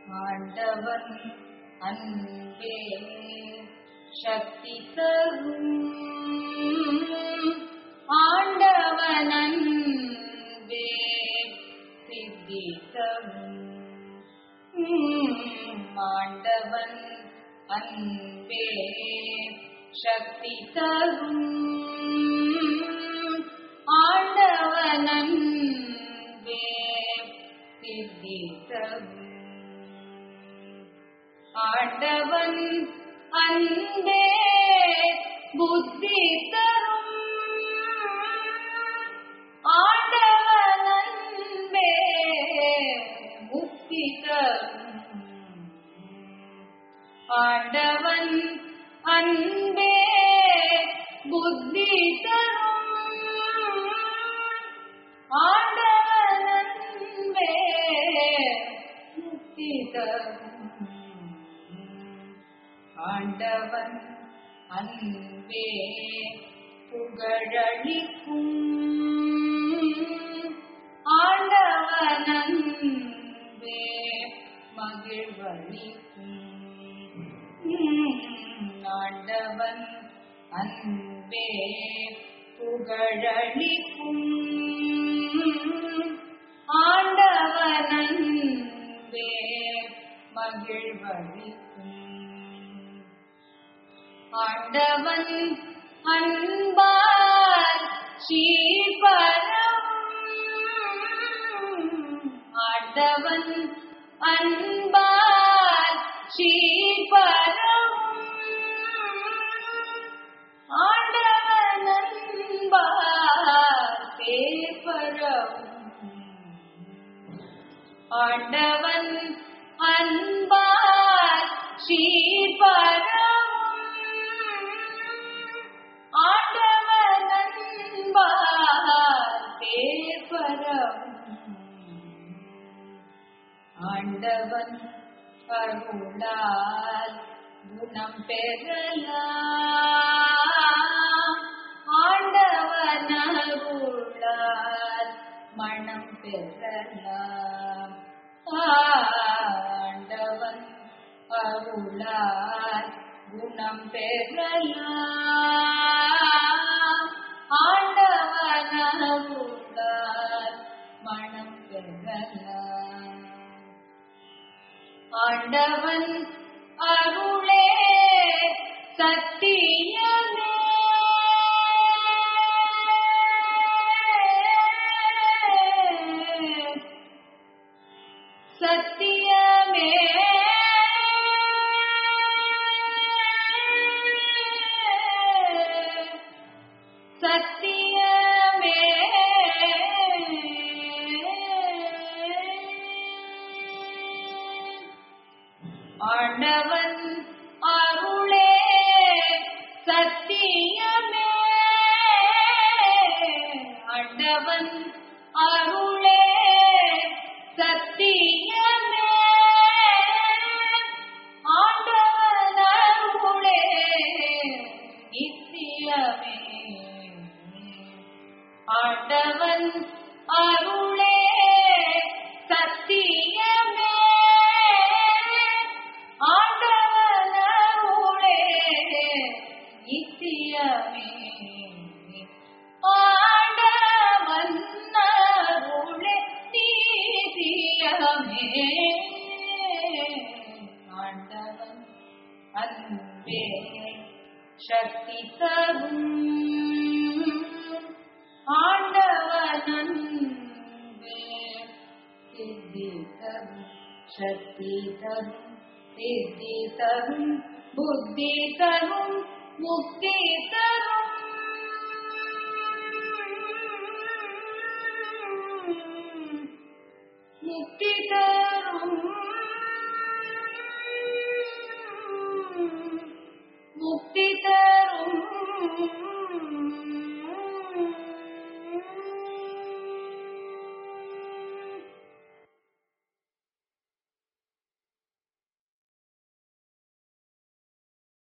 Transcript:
ஆண்டவன் அன்பே சக்தி தரும் ஆண்டவன் அன்பே சித்தி தரும் ஆண்டவன் அன்பே சக்தி தரும் ஆண்டவன் அன்பே சித்தி தரும் ஆண்டவன் அன்பே புத்தி தரும் ஆண்டவன் அன்பே முக்தி தரும் ஆண்டவன் அன்பே புத்தி தரும் ஆண்டவன் அன்பே முக்தி தரும் ஆண்டவன் அன்பே புகழளிக்கும் ஆண்டவன் அன்பே மகிழ்வளிக்கும் ஆண்டவன் அன்பே புகழளிக்கும் ஆண்டவன் அன்பே மகிழ்வளிக்கும் ஆண்டவன் அன்பால் ஸ்ரீபரம் ஆண்டவன் அன்பால் ஸ்ரீபரம் ஆண்டவன் அன்பால் பேர்பரம் ஆண்டவன் அன்பால் ஸ்ரீபரம் ஆண்டவன் அன்பால் பேர்பரம் ஆண்டவன் அருளால் குணம் பெறலாம் ஆண்டவன் அருளால் மனம் பெறலாம் ஆண்டவன் அருளால் குணம் பெறலாம் ஆண்டவன் அருளால் மனம் பெறலாம் ஆண்டவன் அருளே சத்தியமே சத்தியமே சத்தியமே ஆண்டவன் அருளே சத்தியமே ஆண்டவன் அருளே சத்தியமே ஆண்டவன் அருளே நித்தியமே ஆண்டவன் அருளே சத்தியமே ஆண்டவன் அருளே நித்தியமே ஆண்டவன் அருளே நித்தியமே ஆண்டவன் அன்பே சக்தி தரும் ஆண்டவன் அன்பே சித்தி தரும் சக்தி தரும் சித்தி தரும் புத்தி தரும் முக்தி தரும் முக்தி தரும்